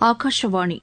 ஆகாஷவாணி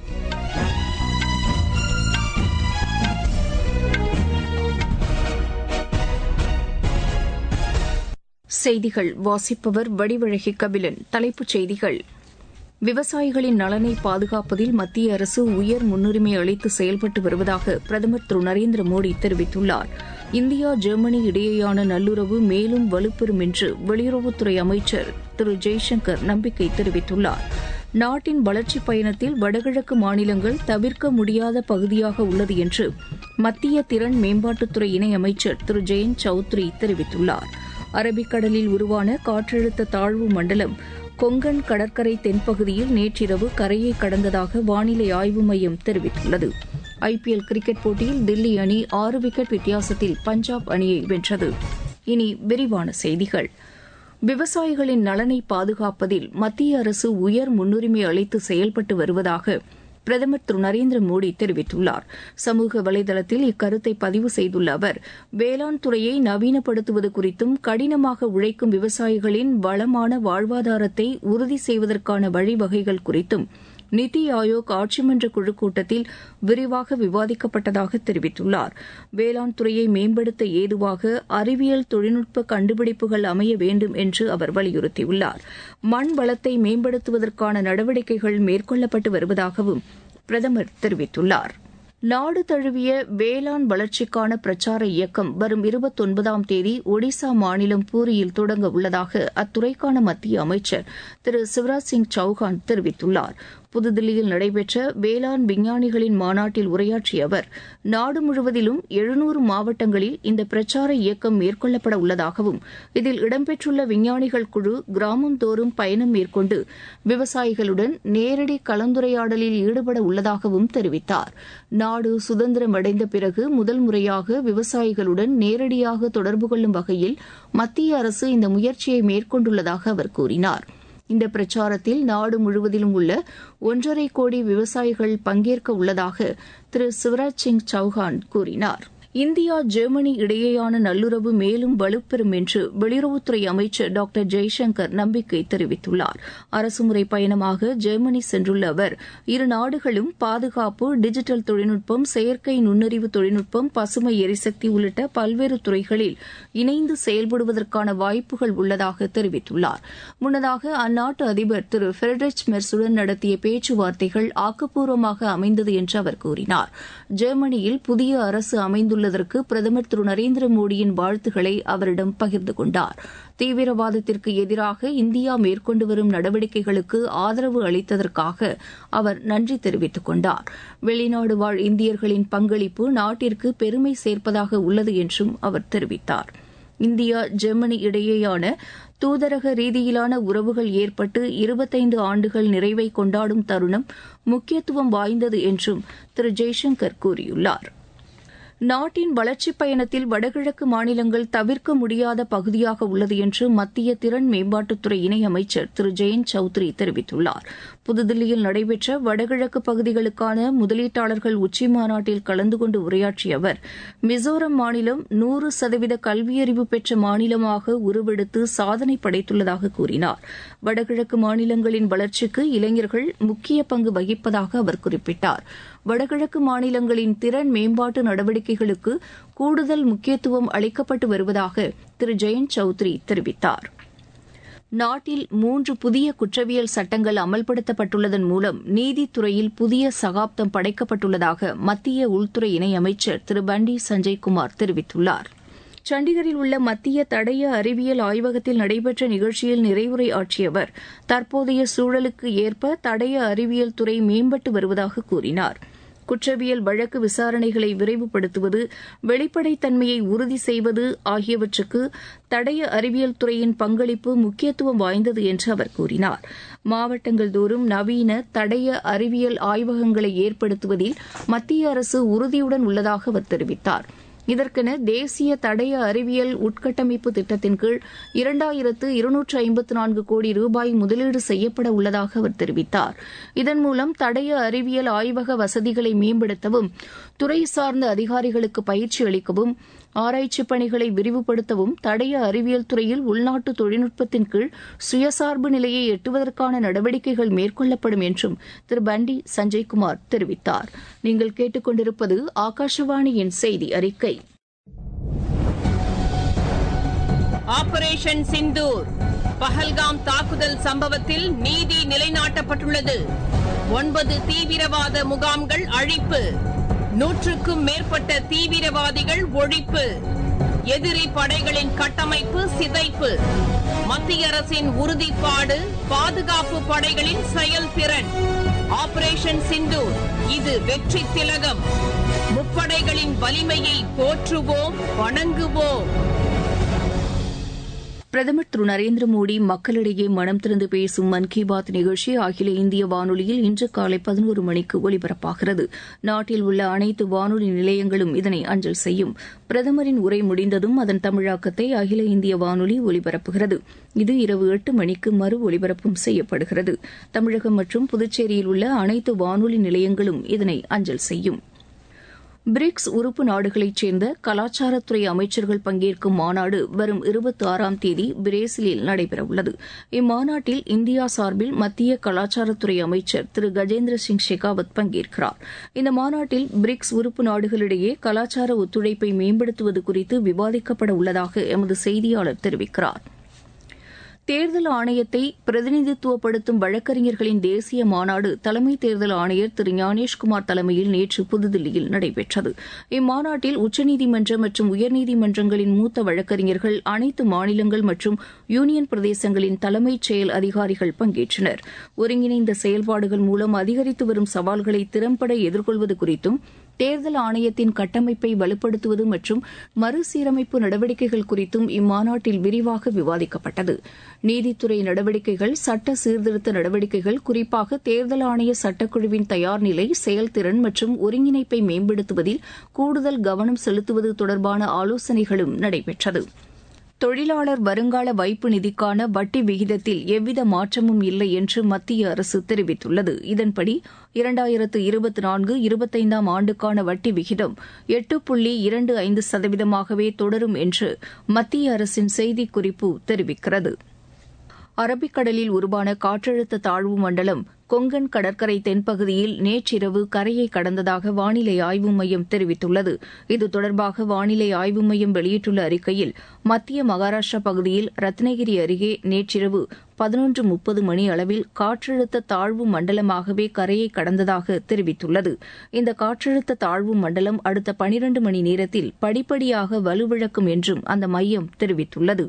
செய்திகள் வாசிப்பவர் வடிவழகி கபிலன் தலைப்புச் செய்திகள் விவசாயிகளின் நலனை பாதுகாப்பதில் மத்திய அரசு உயர் முன்னுரிமை அளித்து செயல்பட்டு வருவதாக பிரதமர் திரு நரேந்திர மோடி தெரிவித்துள்ளார் இந்தியா ஜெர்மனி இடையேயான நல்லுறவு மேலும் வலுப்பெறும் என்று வெளியுறவுத்துறை அமைச்சர் திரு ஜெய்சங்கர் நம்பிக்கை தெரிவித்துள்ளார் நாட்டின் வளர்ச்சிப் பயணத்தில் வடகிழக்கு மாநிலங்கள் தவிர்க்க முடியாத பகுதியாக உள்ளது என்று மத்திய திறன் மேம்பாட்டுத்துறை இணையமைச்சர் திரு ஜெயந்த் சௌத்ரி தெரிவித்துள்ளார் அரபிக்கடலில் உருவான காற்றழுத்த தாழ்வு மண்டலம் கொங்கன் கடற்கரை தென்பகுதியில் நேற்றிரவு கரையை கடந்ததாக வானிலை ஆய்வு மையம் தெரிவித்துள்ளது ஐபிஎல் கிரிக்கெட் போட்டியில் தில்லி அணி ஆறு விக்கெட் வித்தியாசத்தில் பஞ்சாப் அணியை வென்றது இனி விரிவான செய்திகள் விவசாயிகளின் நலனை பாதுகாப்பதில் மத்திய அரசு உயர் முன்னுரிமை அளித்து செயல்பட்டு வருவதாக பிரதமர் திரு நரேந்திர மோடி தெரிவித்துள்ளார் சமூக வலைதளத்தில் இக்கருத்தை பதிவு செய்துள்ள அவர் வேளாண் துறையை நவீனப்படுத்துவது குறித்தும் கடினமாக உழைக்கும் விவசாயிகளின் வளமான வாழ்வாதாரத்தை உறுதி செய்வதற்கான வழிவகைகள் குறித்தும் நித்தி ஆயோக் ஆட்சிமன்ற குழு கூட்டத்தில் விரிவாக விவாதிக்கப்பட்டதாக தெரிவித்துள்ளார் வேளாண் துறையை மேம்படுத்த ஏதுவாக அறிவியல் தொழில்நுட்ப கண்டுபிடிப்புகள் அமைய வேண்டும் என்று அவர் வலியுறுத்தியுள்ளார் மண் வளத்தை மேம்படுத்துவதற்கான நடவடிக்கைகள் மேற்கொள்ளப்பட்டு வருவதாகவும் பிரதமர் தெரிவித்துள்ளார் நாடு தழுவிய வேளாண் வளர்ச்சிக்கான பிரச்சார இயக்கம் வரும் இருபத்தொன்பதாம் தேதி ஒடிசா மாநிலம் பூரியில் தொடங்க உள்ளதாக அத்துறைக்கான மத்திய அமைச்சர் திரு சிவராஜ் சிங் சௌஹான் தெரிவித்துள்ளார் புதுதில்லியில் நடைபெற்ற வேளாண் விஞ்ஞானிகளின் மாநாட்டில் உரையாற்றிய அவர் நாடு முழுவதிலும் எழுநூறு மாவட்டங்களில் இந்த பிரச்சார இயக்கம் மேற்கொள்ளப்பட உள்ளதாகவும் இதில் இடம்பெற்றுள்ள விஞ்ஞானிகள் குழு கிராமந்தோறும் பயணம் மேற்கொண்டு விவசாயிகளுடன் நேரடி கலந்துரையாடலில் ஈடுபட உள்ளதாகவும் தெரிவித்தார் நாடு சுதந்திரம் அடைந்த பிறகு முதல் முறையாக விவசாயிகளுடன் நேரடியாக தொடர்பு கொள்ளும் வகையில் மத்திய அரசு இந்த முயற்சியை மேற்கொண்டுள்ளதாக அவர் கூறினார் இந்த பிரச்சாரத்தில் நாடு முழுவதிலும் உள்ள ஒன்றரை கோடி விவசாயிகள் பங்கேற்க உள்ளதாக திரு சிவராஜ் சிங் சௌஹான் கூறினார் இந்தியா ஜெர்மனி இடையேயான நல்லுறவு மேலும் வலுப்பெறும் என்று வெளியுறவுத்துறை அமைச்சர் டாக்டர் ஜெய்சங்கர் நம்பிக்கை தெரிவித்துள்ளார் அரசுமுறை பயணமாக ஜெர்மனி சென்றுள்ள அவர் இரு நாடுகளும் பாதுகாப்பு டிஜிட்டல் தொழில்நுட்பம் செயற்கை நுண்ணறிவு தொழில்நுட்பம் பசுமை எரிசக்தி உள்ளிட்ட பல்வேறு துறைகளில் இணைந்து செயல்படுவதற்கான வாய்ப்புகள் உள்ளதாக தெரிவித்துள்ளார் முன்னதாக அந்நாட்டு அதிபர் திரு ஃபெடரிச் மெர்சுடன் நடத்திய பேச்சுவார்த்தைகள் ஆக்கப்பூர்வமாக அமைந்தது என்று அவர் கூறினார் ஜெர்மனியில் புதிய அரசு அமைந்துள்ள உள்ளதற்கு பிரதமர் திரு நரேந்திர மோடியின் வாழ்த்துக்களை அவரிடம் பகிர்ந்து கொண்டார் தீவிரவாதத்திற்கு எதிராக இந்தியா மேற்கொண்டு வரும் நடவடிக்கைகளுக்கு ஆதரவு அளித்ததற்காக அவர் நன்றி தெரிவித்துக் கொண்டார் வெளிநாடு வாழ் இந்தியர்களின் பங்களிப்பு நாட்டிற்கு பெருமை சேர்ப்பதாக உள்ளது என்றும் அவர் தெரிவித்தார் இந்தியா ஜெர்மனி இடையேயான தூதரக ரீதியிலான உறவுகள் ஏற்பட்டு இருபத்தைந்து ஆண்டுகள் நிறைவை கொண்டாடும் தருணம் முக்கியத்துவம் வாய்ந்தது என்றும் திரு ஜெய்சங்கர் கூறியுள்ளார் நாட்டின் வளர்ச்சிப் பயணத்தில் வடகிழக்கு மாநிலங்கள் தவிர்க்க முடியாத பகுதியாக உள்ளது என்று மத்திய திறன் மேம்பாட்டுத்துறை இணையமைச்சர் திரு ஜெயந்த் சௌத்ரி தெரிவித்துள்ளார் புதுதில்லியில் நடைபெற்ற வடகிழக்கு பகுதிகளுக்கான முதலீட்டாளர்கள் உச்சிமாநாட்டில் கலந்து கொண்டு உரையாற்றிய அவர் மிசோரம் மாநிலம் நூறு சதவீத கல்வியறிவு பெற்ற மாநிலமாக உருவெடுத்து சாதனை படைத்துள்ளதாக கூறினார் வடகிழக்கு மாநிலங்களின் வளர்ச்சிக்கு இளைஞர்கள் முக்கிய பங்கு வகிப்பதாக அவர் குறிப்பிட்டார் வடகிழக்கு மாநிலங்களின் திறன் மேம்பாட்டு நடவடிக்கைகளுக்கு கூடுதல் முக்கியத்துவம் அளிக்கப்பட்டு வருவதாக திரு ஜெயந்த் சௌத்ரி தெரிவித்தார் நாட்டில் மூன்று புதிய குற்றவியல் சட்டங்கள் அமல்படுத்தப்பட்டுள்ளதன் மூலம் நீதித்துறையில் புதிய சகாப்தம் படைக்கப்பட்டுள்ளதாக மத்திய உள்துறை இணையமைச்சர் திரு பண்டி சஞ்சய்குமார் தெரிவித்துள்ளார் சண்டிகரில் உள்ள மத்திய தடய அறிவியல் ஆய்வகத்தில் நடைபெற்ற நிகழ்ச்சியில் நிறைவுரை ஆற்றிய அவர் தற்போதைய சூழலுக்கு ஏற்ப தடய அறிவியல் துறை மேம்பட்டு வருவதாக கூறினார் குற்றவியல் வழக்கு விசாரணைகளை விரைவுபடுத்துவது வெளிப்படைத்தன்மையை உறுதி செய்வது ஆகியவற்றுக்கு தடய அறிவியல் துறையின் பங்களிப்பு முக்கியத்துவம் வாய்ந்தது என்று அவர் கூறினார் மாவட்டங்கள் தோறும் நவீன தடய அறிவியல் ஆய்வகங்களை ஏற்படுத்துவதில் மத்திய அரசு உறுதியுடன் உள்ளதாக அவர் தெரிவித்தார் இதற்கென தேசிய தடய அறிவியல் உட்கட்டமைப்பு திட்டத்தின் கீழ் இரண்டாயிரத்து இருநூற்று ஐம்பத்து நான்கு கோடி ரூபாய் முதலீடு செய்யப்பட உள்ளதாக அவர் தெரிவித்தார் இதன் மூலம் தடய அறிவியல் ஆய்வக வசதிகளை மேம்படுத்தவும் துறை சார்ந்த அதிகாரிகளுக்கு பயிற்சி அளிக்கவும் ஆராய்ச்சி பணிகளை விரிவுபடுத்தவும் தடய அறிவியல் துறையில் உள்நாட்டு தொழில்நுட்பத்தின் கீழ் சுயசார்பு நிலையை எட்டுவதற்கான நடவடிக்கைகள் மேற்கொள்ளப்படும் என்றும் திரு பண்டி சஞ்சய்குமார் தெரிவித்தார் நீங்கள் கேட்டுக்கொண்டிருப்பது ஆகாஷவாணியின் செய்தி அறிக்கை ஆபரேஷன் சிந்தூர் பஹல்காம் தாக்குதல் சம்பவத்தில் நீதி நிலைநாட்டப்பட்டுள்ளது ஒன்பது தீவிரவாத முகாம்கள் அழிப்பு நூற்றுக்கும் மேற்பட்ட தீவிரவாதிகள் ஒழிப்பு எதிரி படைகளின் கட்டமைப்பு சிதைப்பு மத்திய அரசின் உறுதிப்பாடு பாதுகாப்பு படைகளின் செயல்திறன் ஆபரேஷன் சிந்தூர் இது வெற்றி திலகம் முப்படைகளின் வலிமையை போற்றுவோம் வணங்குவோம் பிரதமர் திரு நரேந்திர மோடி மக்களிடையே மனம் திறந்து பேசும் மன் கி பாத் நிகழ்ச்சி அகில இந்திய வானொலியில் இன்று காலை பதினோரு மணிக்கு ஒலிபரப்பாகிறது நாட்டில் உள்ள அனைத்து வானொலி நிலையங்களும் இதனை அஞ்சல் செய்யும் பிரதமரின் உரை முடிந்ததும் அதன் தமிழாக்கத்தை அகில இந்திய வானொலி ஒலிபரப்புகிறது இது இரவு எட்டு மணிக்கு மறு ஒலிபரப்பும் செய்யப்படுகிறது தமிழகம் மற்றும் புதுச்சேரியில் உள்ள அனைத்து வானொலி நிலையங்களும் இதனை அஞ்சல் செய்யும் பிரிக்ஸ் உறுப்பு நாடுகளைச் சேர்ந்த கலாச்சாரத்துறை அமைச்சர்கள் பங்கேற்கும் மாநாடு வரும் இருபத்தி ஆறாம் தேதி பிரேசிலில் நடைபெறவுள்ளது இம்மாநாட்டில் இந்தியா சார்பில் மத்திய கலாச்சாரத்துறை அமைச்சர் திரு கஜேந்திர சிங் ஷெகாவத் பங்கேற்கிறார் இந்த மாநாட்டில் பிரிக்ஸ் உறுப்பு நாடுகளிடையே கலாச்சார ஒத்துழைப்பை மேம்படுத்துவது குறித்து விவாதிக்கப்பட உள்ளதாக எமது செய்தியாளர் தெரிவிக்கிறார் தேர்தல் ஆணையத்தை பிரதிநிதித்துவப்படுத்தும் வழக்கறிஞர்களின் தேசிய மாநாடு தலைமை தேர்தல் ஆணையர் திரு ஞானேஷ்குமார் தலைமையில் நேற்று புதுதில்லியில் நடைபெற்றது இம்மாநாட்டில் உச்சநீதிமன்ற மற்றும் உயர்நீதிமன்றங்களின் மூத்த வழக்கறிஞர்கள் அனைத்து மாநிலங்கள் மற்றும் யூனியன் பிரதேசங்களின் தலைமைச் செயல் அதிகாரிகள் பங்கேற்றனர் ஒருங்கிணைந்த செயல்பாடுகள் மூலம் அதிகரித்து வரும் சவால்களை திறம்பட எதிர்கொள்வது குறித்தும் தேர்தல் ஆணையத்தின் கட்டமைப்பை வலுப்படுத்துவது மற்றும் மறுசீரமைப்பு நடவடிக்கைகள் குறித்தும் இம்மாநாட்டில் விரிவாக விவாதிக்கப்பட்டது நீதித்துறை நடவடிக்கைகள் சட்ட சீர்திருத்த நடவடிக்கைகள் குறிப்பாக தேர்தல் ஆணைய சட்டக்குழுவின் தயார் நிலை செயல்திறன் மற்றும் ஒருங்கிணைப்பை மேம்படுத்துவதில் கூடுதல் கவனம் செலுத்துவது தொடர்பான ஆலோசனைகளும் நடைபெற்றது தொழிலாளர் வருங்கால வைப்பு நிதிக்கான வட்டி விகிதத்தில் எவ்வித மாற்றமும் இல்லை என்று மத்திய அரசு தெரிவித்துள்ளது இதன்படி இரண்டாயிரத்து இருபத்தி நான்கு இருபத்தைந்தாம் ஆண்டுக்கான வட்டி விகிதம் எட்டு புள்ளி இரண்டு ஐந்து சதவீதமாகவே தொடரும் என்று மத்திய அரசின் செய்திக்குறிப்பு தெரிவிக்கிறது அரபிக்கடலில் உருவான காற்றழுத்த தாழ்வு மண்டலம் கொங்கன் கடற்கரை தென்பகுதியில் நேற்றிரவு கரையை கடந்ததாக வானிலை ஆய்வு மையம் தெரிவித்துள்ளது இது தொடர்பாக வானிலை ஆய்வு மையம் வெளியிட்டுள்ள அறிக்கையில் மத்திய மகாராஷ்டிரா பகுதியில் ரத்னகிரி அருகே நேற்றிரவு பதினொன்று முப்பது மணி அளவில் காற்றழுத்த தாழ்வு மண்டலமாகவே கரையை கடந்ததாக தெரிவித்துள்ளது இந்த காற்றழுத்த தாழ்வு மண்டலம் அடுத்த பனிரண்டு மணி நேரத்தில் படிப்படியாக வலுவிழக்கும் என்றும் அந்த மையம் தெரிவித்துள்ளது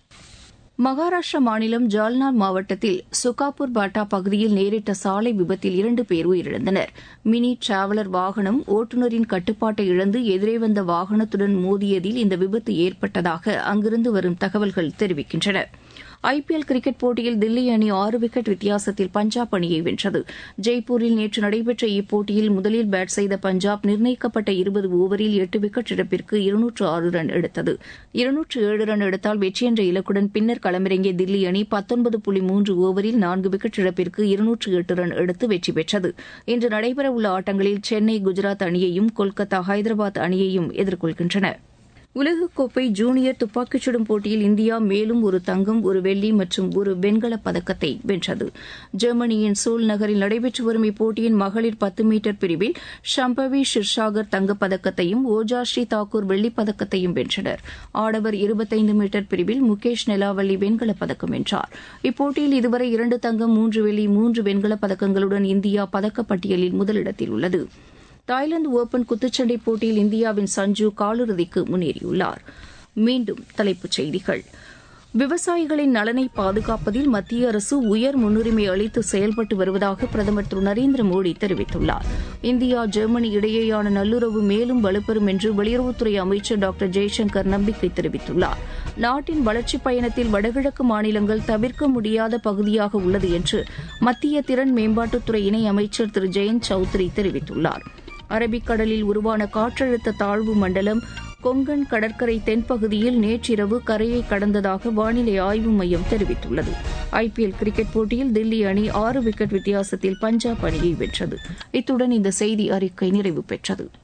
மகாராஷ்டிரா மாநிலம் ஜால்னா மாவட்டத்தில் சுகாப்பூர் பாட்டா பகுதியில் நேரிட்ட சாலை விபத்தில் இரண்டு பேர் உயிரிழந்தனர் மினி டிராவலர் வாகனம் ஓட்டுநரின் கட்டுப்பாட்டை இழந்து எதிரே வந்த வாகனத்துடன் மோதியதில் இந்த விபத்து ஏற்பட்டதாக அங்கிருந்து வரும் தகவல்கள் தெரிவிக்கின்றன ஐபிஎல் கிரிக்கெட் போட்டியில் தில்லி அணி ஆறு விக்கெட் வித்தியாசத்தில் பஞ்சாப் அணியை வென்றது ஜெய்ப்பூரில் நேற்று நடைபெற்ற இப்போட்டியில் முதலில் பேட் செய்த பஞ்சாப் நிர்ணயிக்கப்பட்ட இருபது ஓவரில் எட்டு விக்கெட் இழப்பிற்கு இருநூற்று ஆறு ரன் எடுத்தது இருநூற்று ஏழு ரன் எடுத்தால் வெற்றி என்ற இலக்குடன் பின்னர் களமிறங்கிய தில்லி அணி பத்தொன்பது புள்ளி மூன்று ஓவரில் நான்கு விக்கெட் இழப்பிற்கு இருநூற்று எட்டு ரன் எடுத்து வெற்றி பெற்றது இன்று நடைபெறவுள்ள ஆட்டங்களில் சென்னை குஜராத் அணியையும் கொல்கத்தா ஹைதராபாத் அணியையும் எதிர்கொள்கின்றன உலகக்கோப்பை ஜூனியர் துப்பாக்கிச் சுடும் போட்டியில் இந்தியா மேலும் ஒரு தங்கம் ஒரு வெள்ளி மற்றும் ஒரு வெண்கலப் பதக்கத்தை வென்றது ஜெர்மனியின் சூல் நகரில் நடைபெற்று வரும் இப்போட்டியின் மகளிர் பத்து மீட்டர் பிரிவில் ஷம்பவி ஷிர்ஷாகர் தங்கப்பதக்கத்தையும் ஓஜாஸ்ரீ தாக்கூர் வெள்ளிப் பதக்கத்தையும் வென்றனர் ஆடவர் இருபத்தைந்து மீட்டர் பிரிவில் முகேஷ் நெலாவல்லி வெண்கலப் பதக்கம் வென்றார் இப்போட்டியில் இதுவரை இரண்டு தங்கம் மூன்று வெள்ளி மூன்று வெண்கலப் பதக்கங்களுடன் இந்தியா பதக்கப்பட்டியலில் முதலிடத்தில் உள்ளது தாய்லாந்து ஓபன் குத்துச்சண்டை போட்டியில் இந்தியாவின் சஞ்சு காலிறுதிக்கு முன்னேறியுள்ளார் மீண்டும் தலைப்புச் செய்திகள் விவசாயிகளின் நலனை பாதுகாப்பதில் மத்திய அரசு உயர் முன்னுரிமை அளித்து செயல்பட்டு வருவதாக பிரதமர் திரு நரேந்திர மோடி தெரிவித்துள்ளார் இந்தியா ஜெர்மனி இடையேயான நல்லுறவு மேலும் வலுப்பெறும் என்று வெளியுறவுத்துறை அமைச்சர் டாக்டர் ஜெய்சங்கர் நம்பிக்கை தெரிவித்துள்ளார் நாட்டின் வளர்ச்சிப் பயணத்தில் வடகிழக்கு மாநிலங்கள் தவிர்க்க முடியாத பகுதியாக உள்ளது என்று மத்திய திறன் மேம்பாட்டுத்துறை இணை அமைச்சர் திரு ஜெயந்த் சௌத்ரி தெரிவித்துள்ளார் அரபிக்கடலில் உருவான காற்றழுத்த தாழ்வு மண்டலம் கொங்கன் கடற்கரை தென்பகுதியில் நேற்றிரவு கரையை கடந்ததாக வானிலை ஆய்வு மையம் தெரிவித்துள்ளது ஐபிஎல் கிரிக்கெட் போட்டியில் தில்லி அணி ஆறு விக்கெட் வித்தியாசத்தில் பஞ்சாப் அணியை வென்றது இத்துடன் இந்த செய்தி அறிக்கை நிறைவு பெற்றது